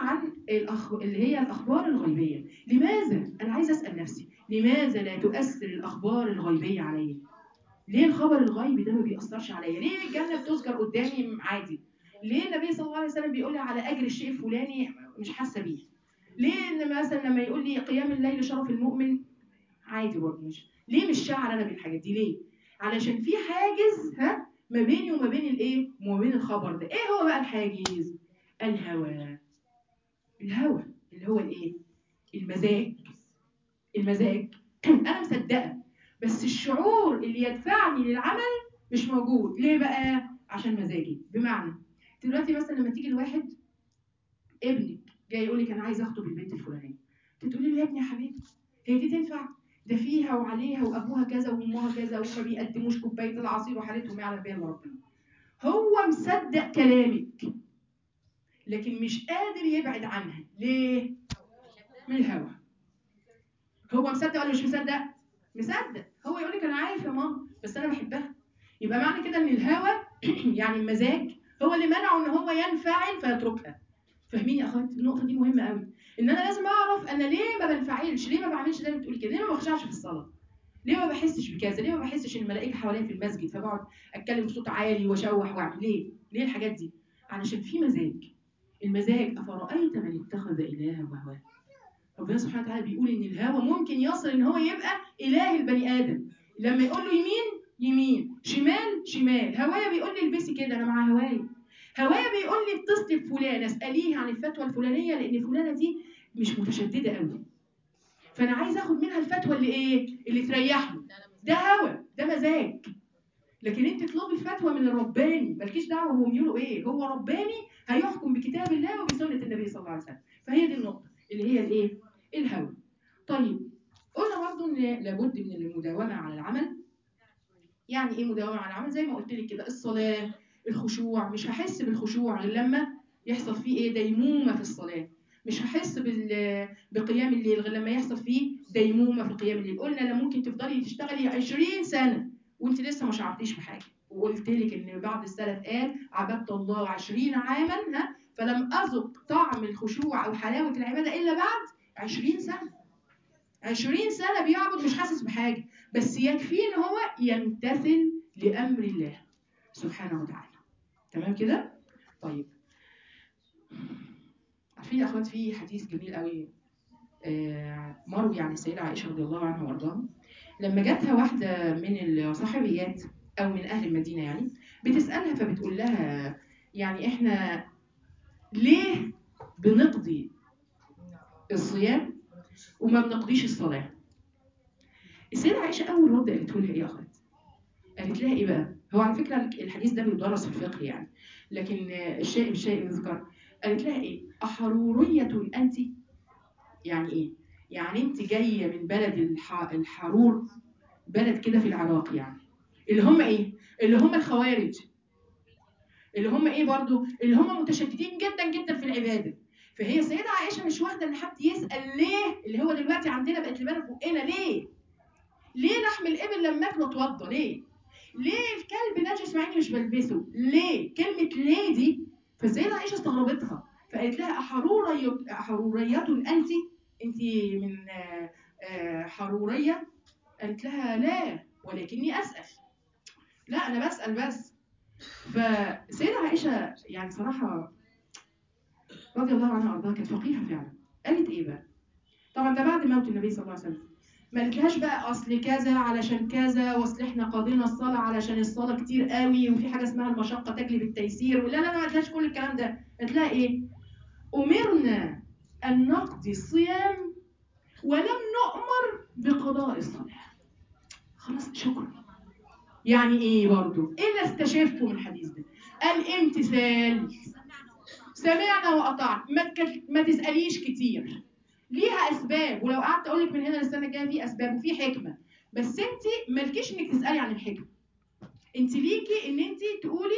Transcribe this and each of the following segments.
عن الأخ... اللي هي الأخبار الغيبية لماذا؟ أنا عايزة أسأل نفسي لماذا لا تؤثر الأخبار الغيبية علي؟ ليه الخبر الغيبي ده ما بيأثرش عليا؟ ليه الجنة بتذكر قدامي عادي؟ ليه النبي صلى الله عليه وسلم بيقول لي على أجر الشيء الفلاني مش حاسة بيه؟ ليه إن مثلا لما يقول لي قيام الليل شرف المؤمن عادي برضه مش ليه مش شاعر أنا بالحاجات دي ليه؟ علشان في حاجز ها ما بيني وما بين الايه؟ وما بين الخبر ده، ايه هو بقى الحاجز؟ الهوى الهوى اللي هو الايه؟ المزاج المزاج انا مصدقه بس الشعور اللي يدفعني للعمل مش موجود ليه بقى عشان مزاجي بمعنى دلوقتي مثلا لما تيجي الواحد ابنك جاي يقول لك انا عايز اخطب البنت الفلانيه تقولي له يا ابني يا حبيبتي هي دي تنفع ده فيها وعليها وابوها كذا وامها كذا وما بيقدموش كوبايه العصير وحالتهم يعلم بيها الا ربنا هو مصدق كلامك لكن مش قادر يبعد عنها ليه من الهوى هو مصدق ولا مش مصدق مصدق هو يقول لك انا عارف يا ماما بس انا بحبها يبقى معنى كده ان الهوى يعني المزاج هو اللي منعه ان هو ينفعل فيتركها فاهمين يا اخوات النقطه دي مهمه قوي ان انا لازم اعرف انا ليه ما بنفعلش ليه ما بعملش زي ما بتقولي كده ليه ما بخشعش في الصلاه ليه ما بحسش بكذا ليه ما بحسش ان الملائكه حواليا في المسجد فبقعد اتكلم بصوت عالي واشوح واعمل ليه ليه الحاجات دي علشان في مزاج المزاج افرايت من اتخذ الهه هواه ربنا سبحانه وتعالى بيقول ان الهوى ممكن يصل ان هو يبقى اله البني ادم لما يقول له يمين يمين شمال شمال هوايا بيقول لي البسي كده انا مع هوايا هوايا بيقول لي اتصلي بفلانه اساليه عن الفتوى الفلانيه لان فلانه دي مش متشدده قوي فانا عايز اخد منها الفتوى اللي ايه اللي تريحني ده هوى ده مزاج لكن انت اطلبي الفتوى من الرباني مالكيش دعوه هو ميوله ايه هو رباني هيحكم بكتاب الله وبسنه النبي صلى الله عليه وسلم فهي دي النقطه اللي هي الايه الهوى طيب قلنا برضو ان لابد من المداومه على العمل يعني ايه مداومه على العمل زي ما قلت لك كده الصلاه الخشوع مش هحس بالخشوع غير لما يحصل فيه ايه ديمومه في الصلاه مش هحس بال... بقيام الليل غير لما يحصل فيه ديمومه في قيام الليل قلنا لا ممكن تفضلي تشتغلي 20 سنه وانت لسه ما شعرتيش بحاجه وقلت لك ان بعض السلف قال عبدت الله 20 عاما ها فلم اذق طعم الخشوع او حلاوه العباده الا بعد 20 سنه 20 سنه بيعبد مش حاسس بحاجه بس يكفيه ان هو يمتثل لامر الله سبحانه وتعالى تمام كده طيب عارفين يا اخوات في حديث جميل قوي آه، مروي عن السيده عائشه رضي الله عنها وارضاها لما جاتها واحده من الصحابيات او من اهل المدينه يعني بتسالها فبتقول لها يعني احنا ليه بنقضي الصيام وما بنقضيش الصلاه السيده عائشه اول رد قالته لها ايه يا اخوات قالت لها ايه بقى هو على فكره الحديث ده بيدرس في الفقه يعني لكن الشيء بالشيء يذكر قالت لها ايه احروريه انت يعني ايه يعني انت جايه من بلد الح... الحرور بلد كده في العراق يعني اللي هم ايه اللي هم الخوارج اللي هم ايه برضو اللي هم متشددين جدا جدا في العباده فهي السيده عائشه مش واخده ان حد يسال ليه اللي هو دلوقتي عندنا بقت لبانه في بقنا ليه ليه لحم الابل لما اكله اتوضى ليه ليه الكلب نجس مع اني مش بلبسه ليه كلمه ليه دي فالسيده عائشه استغربتها فقالت لها احروريه احروريه انت انت من آه، آه، حروريه قالت لها لا ولكني اسال لا انا بسال بس فسيدة عائشة يعني صراحة رضي الله عنها وارضاها كانت فقيهة فعلا قالت ايه بقى؟ طبعا ده بعد موت النبي صلى الله عليه وسلم ما قالتلهاش بقى اصل كذا علشان كذا واصل احنا قضينا الصلاة علشان الصلاة كتير قوي وفي حاجة اسمها المشقة تجلب التيسير لا لا لا ما قالتلهاش كل الكلام ده قالت لها ايه؟ أمرنا أن نقضي الصيام ولم نؤمر بقضاء الصلاة خلاص شكرا يعني ايه برضو ايه اللي استشفته من الحديث ده الامتثال سمعنا وأطعنا ما, تك... ما تسأليش كتير ليها أسباب ولو قعدت أقول لك من هنا للسنة الجاية في أسباب وفي حكمة بس أنت مالكيش إنك تسألي عن الحكمة أنت ليكي إن أنت تقولي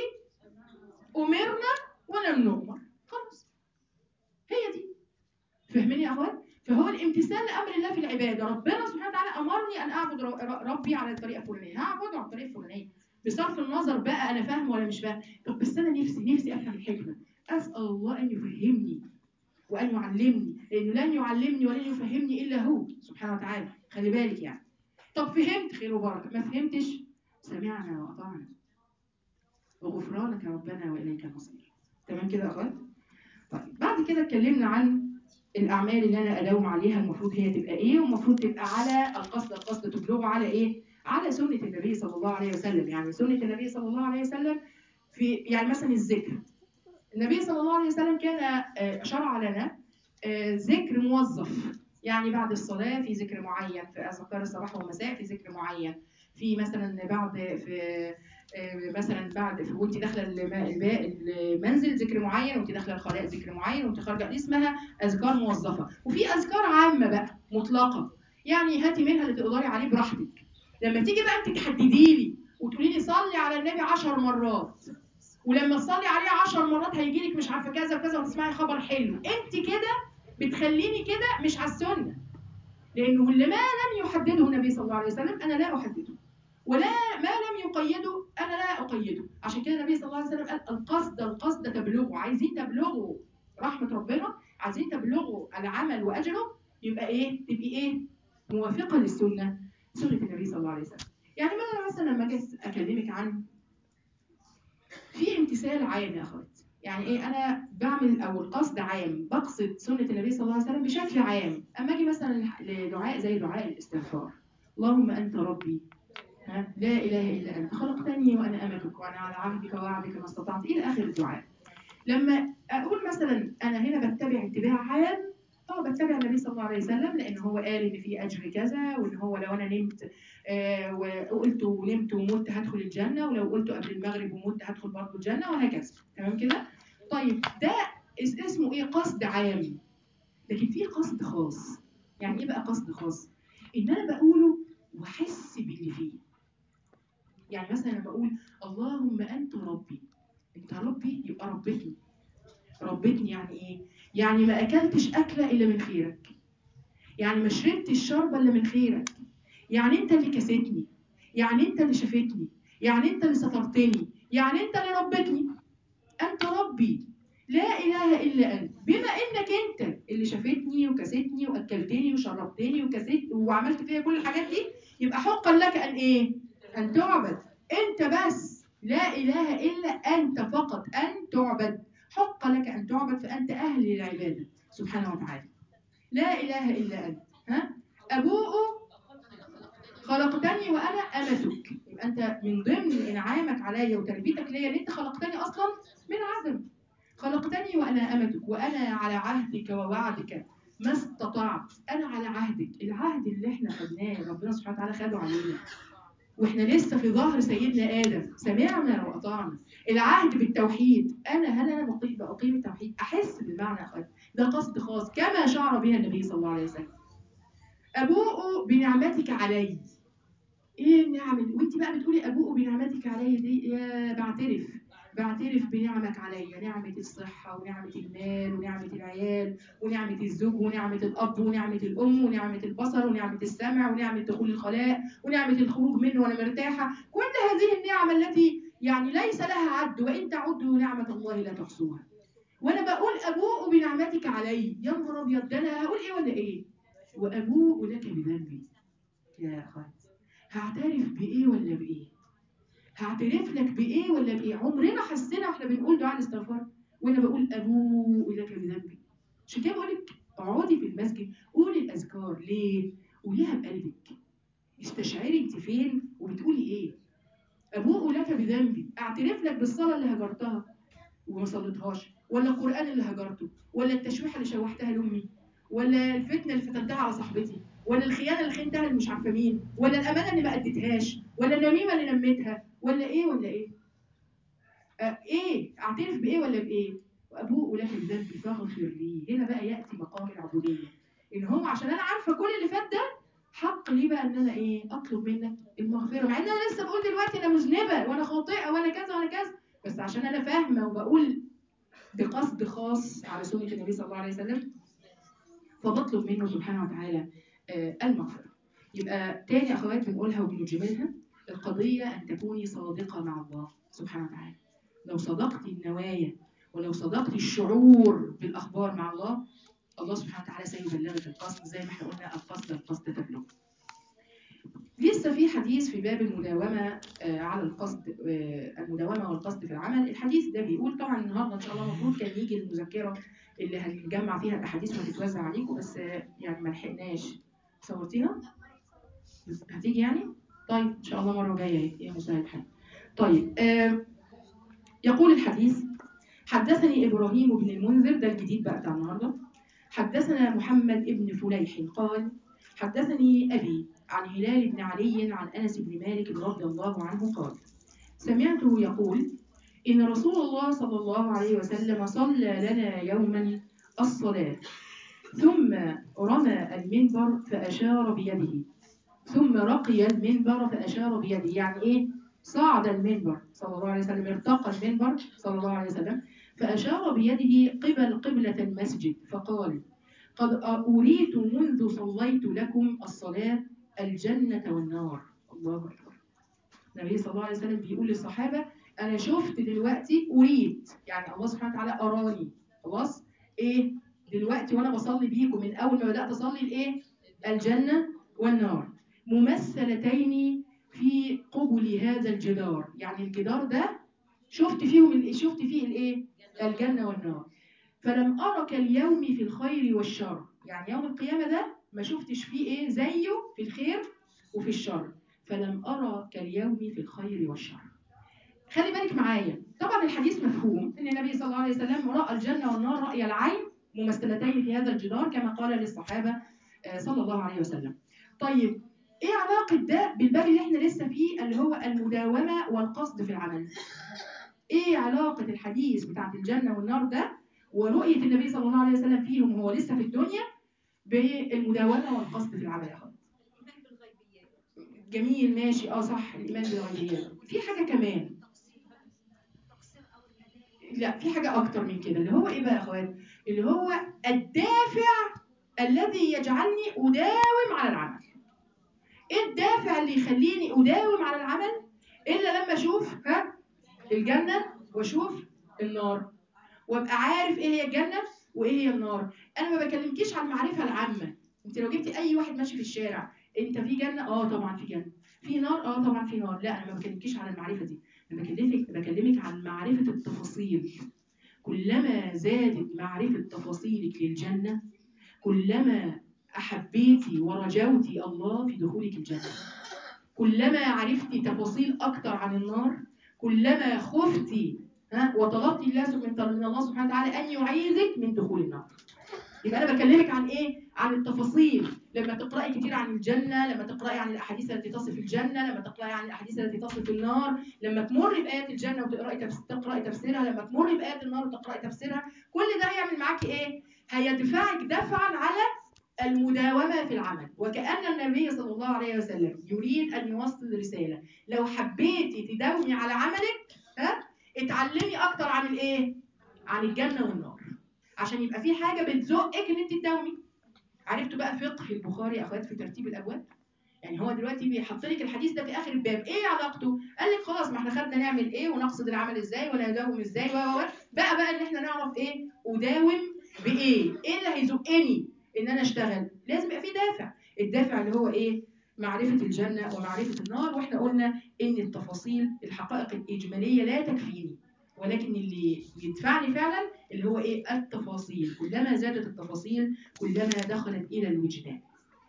أمرنا ولم نؤمر خلاص هي دي فاهمين يا أخوات؟ فهو الامتثال لأمر الله في العبادة ربنا سبحانه وتعالى أمرني أن أعبد ر- ربي على الطريقة الفلانية هعبده على الطريقة الفلانية بصرف النظر بقى أنا فاهمه ولا مش فاهم طب بس أنا نفسي نفسي أفهم الحكمة أسأل الله أن يفهمني وان يعلمني لانه لن يعلمني ولن يفهمني الا هو سبحانه وتعالى خلي بالك يعني طب فهمت خير وبركه ما فهمتش سمعنا واطعنا وغفرانك ربنا واليك المصير تمام كده يا اخوات طيب بعد كده اتكلمنا عن الاعمال اللي انا اداوم عليها المفروض هي تبقى ايه والمفروض تبقى على القصد القصد تبلغه على ايه على سنه النبي صلى الله عليه وسلم يعني سنه النبي صلى الله عليه وسلم في يعني مثلا الذكر النبي صلى الله عليه وسلم كان آه، شرع لنا آه، ذكر موظف يعني بعد الصلاة في ذكر معين في أذكار الصباح والمساء في ذكر معين في مثلا بعد في آه، مثلا بعد في وانت داخله الم- الب- المنزل ذكر معين وانت داخله الخلاء ذكر معين وانت خارجه دي اسمها اذكار موظفه وفي اذكار عامه بقى مطلقه يعني هاتي منها اللي تقدري عليه براحتك لما تيجي بقى انت تحددي لي وتقولي لي صلي على النبي عشر مرات ولما تصلي عليه عشر مرات هيجي لك مش عارفه كذا وكذا وتسمعي خبر حلو انت كده بتخليني كده مش على السنه لانه اللي ما لم يحدده النبي صلى الله عليه وسلم انا لا احدده ولا ما لم يقيده انا لا اقيده عشان كده النبي صلى الله عليه وسلم قال القصد القصد تبلغه عايزين تبلغوا رحمه ربنا عايزين تبلغوا العمل واجره يبقى ايه تبقي ايه موافقه للسنه سنه النبي صلى الله عليه وسلم يعني مثلا مثلا لما اجي اكلمك عن في امتثال عام يا اخوات يعني ايه انا بعمل او القصد عام بقصد سنه النبي صلى الله عليه وسلم بشكل عام اما اجي مثلا لدعاء زي دعاء الاستغفار اللهم انت ربي ها؟ لا اله الا انت خلقتني وانا امتك وانا على عهدك ووعدك ما استطعت الى اخر الدعاء لما اقول مثلا انا هنا بتبع اتباع عام اه بتبع النبي صلى الله عليه وسلم لان هو قال ان في اجر كذا وان هو لو انا نمت آه وقلت ونمت ومت هدخل الجنه ولو قلت قبل المغرب ومت هدخل برضه الجنه وهكذا تمام كده طيب ده اس- اسمه ايه قصد عام لكن في قصد خاص يعني ايه بقى قصد خاص ان انا بقوله واحس باللي فيه يعني مثلا لما اقول اللهم انت ربي انت ربي يبقى ربتني ربتني يعني ايه يعني ما اكلتش اكله الا من خيرك يعني ما شربتش شربه الا من خيرك يعني انت اللي كسيتني يعني انت اللي شفتني يعني انت اللي سترتني يعني انت اللي ربتني انت ربي لا اله الا انت بما انك انت اللي شفتني وكسيتني واكلتني وشربتني وكسيت وعملت فيا كل الحاجات دي يبقى حقا لك ان ايه ان تعبد انت بس لا اله الا انت فقط ان تعبد حق لك ان تعبد فانت اهل للعباده سبحانه وتعالى لا اله الا انت ها ابوء خلقتني وانا امتك يبقى انت من ضمن انعامك عليا وتربيتك ليا ان انت خلقتني اصلا من عدم خلقتني وانا امتك وانا على عهدك ووعدك ما استطعت انا على عهدك العهد اللي احنا خدناه ربنا سبحانه وتعالى خده علينا واحنا لسه في ظهر سيدنا ادم سمعنا واطعنا العهد بالتوحيد انا هل انا بقيم بقيم التوحيد احس بالمعنى يا اخوات ده قصد خاص كما شعر بها النبي صلى الله عليه وسلم ابوء بنعمتك علي ايه النعم اللي- وانت بقى بتقولي ابوء بنعمتك علي دي يا بعترف بعترف بنعمك عليا نعمة الصحة ونعمة المال ونعمة العيال ونعمة الزوج ونعمة الأب ونعمة الأم ونعمة البصر ونعمة السمع ونعمة دخول الخلاء ونعمة الخروج منه وأنا مرتاحة كل هذه النعم التي يعني ليس لها عد وإن تعدوا نعمة الله لا تحصوها وأنا بقول أبوء بنعمتك علي يا نهار أبيض ده أنا هقول إيه ولا إيه وأبوء لك بذنبي يا أخوات هعترف بإيه ولا بإيه هعترف لك بايه ولا بايه عمرنا حسينا واحنا بنقول دعاء الاستغفار وانا بقول ابوء لك بذنبي عشان كده بقول لك اقعدي في المسجد قولي الاذكار ليه قوليها بقلبك استشعري انت فين وبتقولي ايه ابوء لك بذنبي اعترف لك بالصلاه اللي هجرتها وما صليتهاش ولا القران اللي هجرته ولا التشويحه اللي شوحتها لامي ولا الفتنه اللي فتنتها على صاحبتي ولا الخيانه اللي خنتها اللي مش عارفه مين ولا الامانه اللي ما اديتهاش ولا النميمه اللي نميتها ولا ايه ولا ايه آه ايه اعترف بايه ولا بايه وابوء لك بذنبي فاغفر لي هنا بقى ياتي مقام العبوديه ان هو عشان انا عارفه كل اللي فات ده حق لي بقى ان انا ايه اطلب منك المغفره مع ان انا لسه بقول دلوقتي انا مذنبه وانا خاطئه وانا كذا وانا كذا بس عشان انا فاهمه وبقول بقصد خاص على سنه النبي صلى الله عليه وسلم فبطلب منه سبحانه وتعالى آه، المغفره يبقى تاني اخوات بنقولها وبنجملها القضيه ان تكوني صادقه مع الله سبحانه وتعالى لو صدقتي النوايا ولو صدقتي الشعور بالاخبار مع الله الله سبحانه وتعالى سيبلغك القصد زي ما احنا قلنا القصد القصد تبلغ لسه في حديث في باب المداومة آه، على القصد آه، المداومة والقصد في العمل الحديث ده بيقول طبعا النهارده إن شاء الله المفروض كان يجي المذكرة اللي هنجمع فيها الأحاديث وهتتوزع عليكم بس آه، يعني ما لحقناش صورتيها؟ بس هتيجي يعني؟ طيب إن شاء الله مرة جاية يا مساعد حاج طيب آه، يقول الحديث حدثني إبراهيم بن المنذر ده الجديد بقى بتاع النهارده حدثنا محمد بن فليح قال حدثني أبي عن هلال بن علي عن أنس بن مالك رضي الله عنه قال سمعته يقول إن رسول الله صلى الله عليه وسلم صلى لنا يوما الصلاة ثم رمى المنبر فأشار بيده ثم رقي المنبر فأشار بيده يعني إيه؟ صعد المنبر صلى الله عليه وسلم ارتقى المنبر صلى الله عليه وسلم فأشار بيده قبل قبلة المسجد فقال قد أريت منذ صليت لكم الصلاة الجنة والنار الله أكبر النبي صلى الله عليه وسلم بيقول للصحابة أنا شفت دلوقتي أريد يعني الله سبحانه وتعالى أراني خلاص إيه دلوقتي وأنا بصلي بيكم من أول ما بدأت أصلي الإيه الجنة والنار ممثلتين في قبل هذا الجدار يعني الجدار ده شفت فيهم ال- شفت فيه الايه الجنه والنار فلم ارى كاليوم في الخير والشر يعني يوم القيامه ده ما شفتش فيه ايه زيه في الخير وفي الشر فلم ارى كاليوم في الخير والشر خلي بالك معايا طبعا الحديث مفهوم ان النبي صلى الله عليه وسلم راى الجنه والنار راي العين ممثلتين في هذا الجدار كما قال للصحابه آه، صلى الله عليه وسلم طيب ايه علاقه ده بالباب اللي احنا لسه فيه اللي هو المداومه والقصد في العمل ايه علاقة الحديث بتاعت الجنة والنار ده ورؤية النبي صلى الله عليه وسلم فيهم وهو لسه في الدنيا بالمداومة والقصد في العمل يا أخوات؟ جميل ماشي اه صح الإيمان بالغيبيات في حاجة كمان لا في حاجة أكتر من كده اللي هو إيه بقى يا أخوات؟ اللي هو الدافع الذي يجعلني أداوم على العمل. إيه الدافع اللي يخليني أداوم على العمل إلا لما أشوف ها الجنة وأشوف النار. وابقى عارف ايه هي الجنه وايه هي النار انا ما بكلمكيش عن المعرفه العامه انت لو جبتي اي واحد ماشي في الشارع انت في جنه اه طبعا في جنه في نار اه طبعا في نار لا انا ما بكلمكيش عن المعرفه دي انا بكلمك بكلمك عن معرفه التفاصيل كلما زادت معرفه تفاصيلك للجنه كلما احبيتي ورجوتي الله في دخولك الجنه كلما عرفتي تفاصيل اكتر عن النار كلما خفتي ها وطلبت الله سبحانه من الله سبحانه وتعالى ان يعيذك من دخول النار. يبقى انا بكلمك عن ايه؟ عن التفاصيل، لما تقراي كتير عن الجنه، لما تقراي عن الاحاديث التي تصف الجنه، لما تقراي عن الاحاديث التي تصف النار، لما تمر بايات الجنه وتقراي تفس... تقراي تفسيرها، لما تمر بايات النار وتقراي تفسيرها، كل ده هيعمل معاكي ايه؟ هيدفعك دفعا على المداومة في العمل وكأن النبي صلى الله عليه وسلم يريد أن يوصل رسالة لو حبيتي تداومي على عملك ها اتعلمي اكتر عن الايه عن الجنه والنار عشان يبقى في حاجه بتزقك ان انت تداومي عرفتوا بقى فقه البخاري يا اخوات في ترتيب الابواب يعني هو دلوقتي بيحط لك الحديث ده في اخر الباب ايه علاقته قال لك خلاص ما احنا خدنا نعمل ايه ونقصد العمل ازاي ولا نداوم ازاي و و و. بقى بقى ان احنا نعرف ايه اداوم بايه ايه اللي هيزقني ان انا اشتغل لازم يبقى في دافع الدافع اللي هو ايه معرفة الجنة ومعرفة النار واحنا قلنا ان التفاصيل الحقائق الإجمالية لا تكفيني ولكن اللي يدفعني فعلا اللي هو ايه التفاصيل كلما زادت التفاصيل كلما دخلت إلى الوجدان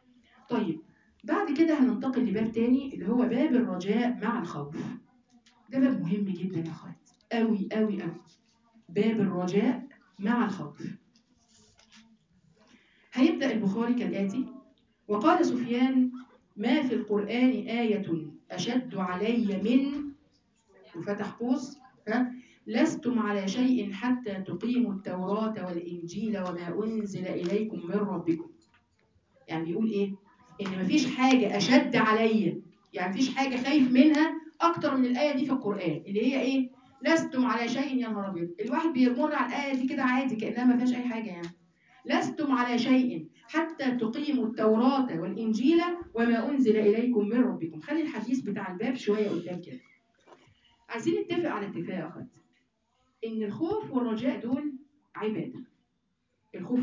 طيب بعد كده هننتقل لباب تاني اللي هو باب الرجاء مع الخوف ده باب مهم جدا يا اخوات قوي قوي قوي باب الرجاء مع الخوف هيبدأ البخاري كالآتي وقال سفيان ما في القرآن آية أشد علي من وفتح قوس ها لستم على شيء حتى تقيموا التوراة والإنجيل وما أنزل إليكم من ربكم يعني بيقول إيه إن مفيش حاجة أشد عليا يعني مفيش حاجة خايف منها أكتر من الآية دي في القرآن اللي هي إيه لستم على شيء يا نهار أبيض الواحد بيمر على الآية دي كده عادي كأنها ما فيهاش أي حاجة يعني لستم على شيء حتى تقيموا التوراة والإنجيل وما أنزل إليكم من ربكم خلي الحديث بتاع الباب شوية قدام كده عايزين نتفق على اتفاق إن الخوف والرجاء دول عبادة الخوف